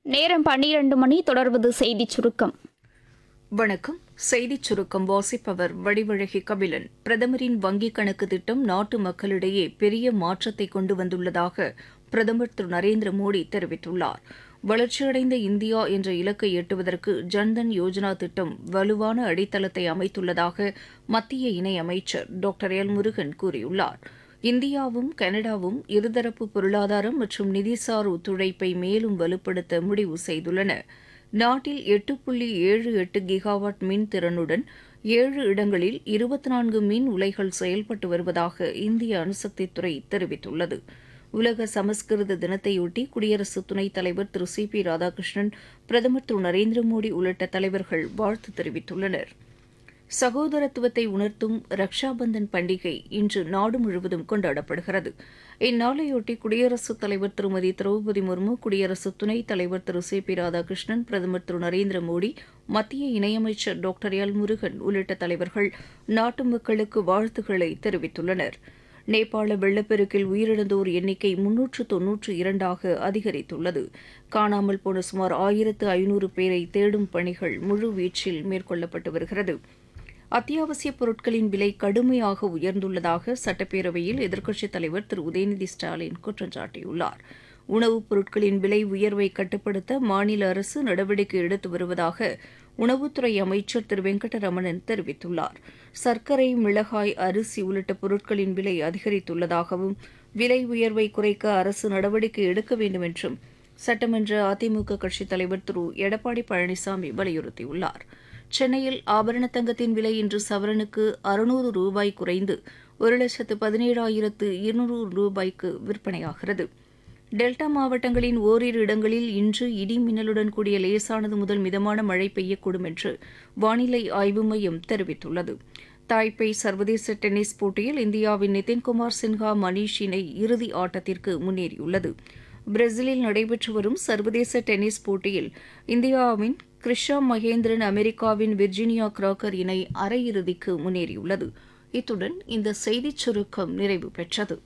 நேரம் பன்னிரண்டு மணி தொடர்வது செய்திச் சுருக்கம் வணக்கம் செய்திச் சுருக்கம் வாசிப்பவர் வடிவழகி கபிலன் பிரதமரின் வங்கிக் கணக்கு திட்டம் நாட்டு மக்களிடையே பெரிய மாற்றத்தை கொண்டு வந்துள்ளதாக பிரதமர் திரு நரேந்திர மோடி தெரிவித்துள்ளார் வளர்ச்சியடைந்த இந்தியா என்ற இலக்கை எட்டுவதற்கு ஜன்தன் யோஜனா திட்டம் வலுவான அடித்தளத்தை அமைத்துள்ளதாக மத்திய இணையமைச்சர் டாக்டர் எல் முருகன் கூறியுள்ளார் இந்தியாவும் கனடாவும் இருதரப்பு பொருளாதாரம் மற்றும் நிதிசார் ஒத்துழைப்பை மேலும் வலுப்படுத்த முடிவு செய்துள்ளன நாட்டில் எட்டு புள்ளி ஏழு எட்டு கிகாவாட் மின் திறனுடன் ஏழு இடங்களில் இருபத்தி நான்கு மின் உலைகள் செயல்பட்டு வருவதாக இந்திய அணுசக்தித்துறை தெரிவித்துள்ளது உலக சமஸ்கிருத தினத்தையொட்டி குடியரசு துணைத் தலைவர் திரு சி பி ராதாகிருஷ்ணன் பிரதமர் திரு நரேந்திர மோடி உள்ளிட்ட தலைவர்கள் வாழ்த்து தெரிவித்துள்ளனா் சகோதரத்துவத்தை உணர்த்தும் ரக்ஷாபந்தன் பண்டிகை இன்று நாடு முழுவதும் கொண்டாடப்படுகிறது இந்நாளையொட்டி குடியரசுத் தலைவர் திருமதி திரௌபதி முர்மு குடியரசு துணைத் தலைவர் திரு சி பி ராதாகிருஷ்ணன் பிரதமர் திரு நரேந்திர மோடி மத்திய இணையமைச்சர் டாக்டர் எல் முருகன் உள்ளிட்ட தலைவர்கள் நாட்டு மக்களுக்கு வாழ்த்துக்களை தெரிவித்துள்ளனர் நேபாள வெள்ளப்பெருக்கில் உயிரிழந்தோர் எண்ணிக்கை முன்னூற்று தொன்னூற்று இரண்டாக அதிகரித்துள்ளது காணாமல் போன சுமார் ஆயிரத்து ஐநூறு பேரை தேடும் பணிகள் முழுவீச்சில் மேற்கொள்ளப்பட்டு வருகிறது அத்தியாவசியப் பொருட்களின் விலை கடுமையாக உயர்ந்துள்ளதாக சட்டப்பேரவையில் எதிர்க்கட்சித் தலைவர் திரு உதயநிதி ஸ்டாலின் குற்றம் சாட்டியுள்ளார் உணவுப் பொருட்களின் விலை உயர்வை கட்டுப்படுத்த மாநில அரசு நடவடிக்கை எடுத்து வருவதாக உணவுத்துறை அமைச்சர் திரு வெங்கடரமணன் தெரிவித்துள்ளார் சர்க்கரை மிளகாய் அரிசி உள்ளிட்ட பொருட்களின் விலை அதிகரித்துள்ளதாகவும் விலை உயர்வை குறைக்க அரசு நடவடிக்கை எடுக்க வேண்டும் என்றும் சட்டமன்ற அதிமுக கட்சித் தலைவர் திரு எடப்பாடி பழனிசாமி வலியுறுத்தியுள்ளார் சென்னையில் ஆபரண தங்கத்தின் விலை இன்று சவரனுக்கு அறுநூறு ரூபாய் குறைந்து ஒரு லட்சத்து பதினேழாயிரத்து இருநூறு ரூபாய்க்கு விற்பனையாகிறது டெல்டா மாவட்டங்களின் ஓரிரு இடங்களில் இன்று இடி மின்னலுடன் கூடிய லேசானது முதல் மிதமான மழை பெய்யக்கூடும் என்று வானிலை ஆய்வு மையம் தெரிவித்துள்ளது தாய்பே சர்வதேச டென்னிஸ் போட்டியில் இந்தியாவின் நிதின்குமார் சின்ஹா மணீஷ் இணை இறுதி ஆட்டத்திற்கு முன்னேறியுள்ளது பிரேசிலில் நடைபெற்று வரும் சர்வதேச டென்னிஸ் போட்டியில் இந்தியாவின் கிருஷா மகேந்திரன் அமெரிக்காவின் விர்ஜினியா கிராக்கர் இணை அரையிறுதிக்கு முன்னேறியுள்ளது இத்துடன் இந்த செய்திச் சுருக்கம் நிறைவு பெற்றது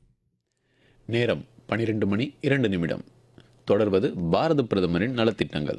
நேரம் பனிரெண்டு மணி இரண்டு நிமிடம் தொடர்வது பாரத பிரதமரின் நலத்திட்டங்கள்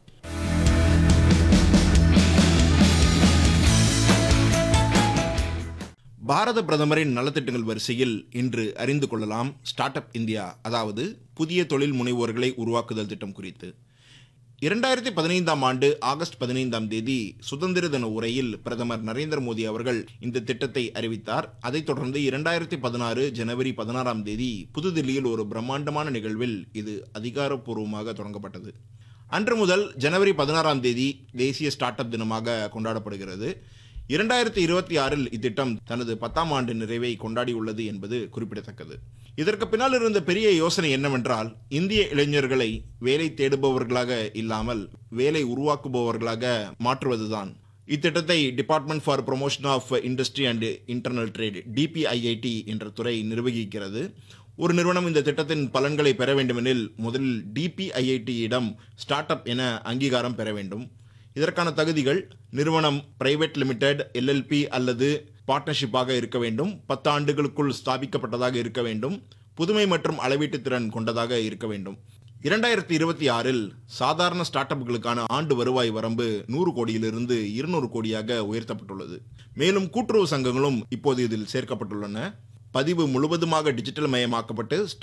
பாரத பிரதமரின் நலத்திட்டங்கள் வரிசையில் இன்று அறிந்து கொள்ளலாம் ஸ்டார்ட் அப் இந்தியா அதாவது புதிய தொழில் முனைவோர்களை உருவாக்குதல் திட்டம் குறித்து இரண்டாயிரத்தி பதினைந்தாம் ஆண்டு ஆகஸ்ட் பதினைந்தாம் தேதி சுதந்திர தின உரையில் பிரதமர் நரேந்திர மோடி அவர்கள் இந்த திட்டத்தை அறிவித்தார் அதைத் தொடர்ந்து இரண்டாயிரத்தி பதினாறு ஜனவரி பதினாறாம் தேதி புதுதில்லியில் ஒரு பிரம்மாண்டமான நிகழ்வில் இது அதிகாரப்பூர்வமாக தொடங்கப்பட்டது அன்று முதல் ஜனவரி பதினாறாம் தேதி தேசிய ஸ்டார்ட் அப் தினமாக கொண்டாடப்படுகிறது இரண்டாயிரத்தி இருபத்தி ஆறில் இத்திட்டம் தனது பத்தாம் ஆண்டு நிறைவை கொண்டாடியுள்ளது என்பது குறிப்பிடத்தக்கது இதற்கு பின்னால் இருந்த பெரிய யோசனை என்னவென்றால் இந்திய இளைஞர்களை வேலை தேடுபவர்களாக இல்லாமல் வேலை உருவாக்குபவர்களாக மாற்றுவதுதான் இத்திட்டத்தை department for promotion of industry and internal trade DPIIT என்ற துறை நிர்வகிக்கிறது ஒரு நிறுவனம் இந்த திட்டத்தின் பலன்களை பெற வேண்டுமெனில் முதலில் டிபிஐஐடியிடம் ஸ்டார்ட் அப் என அங்கீகாரம் பெற வேண்டும் இதற்கான தகுதிகள் நிறுவனம் பிரைவேட் லிமிடெட் எல்எல்பி அல்லது பார்ட்னர்ஷிப்பாக இருக்க வேண்டும் பத்து ஆண்டுகளுக்குள் ஸ்தாபிக்கப்பட்டதாக இருக்க வேண்டும் புதுமை மற்றும் அளவீட்டு திறன் கொண்டதாக இருக்க வேண்டும் இரண்டாயிரத்தி இருபத்தி ஆறில் சாதாரண ஸ்டார்ட் அப்களுக்கான ஆண்டு வருவாய் வரம்பு நூறு கோடியிலிருந்து இருநூறு கோடியாக உயர்த்தப்பட்டுள்ளது மேலும் கூட்டுறவு சங்கங்களும் இப்போது இதில் சேர்க்கப்பட்டுள்ளன பதிவு முழுவதுமாக டிஜிட்டல் மயமாக்கப்பட்டு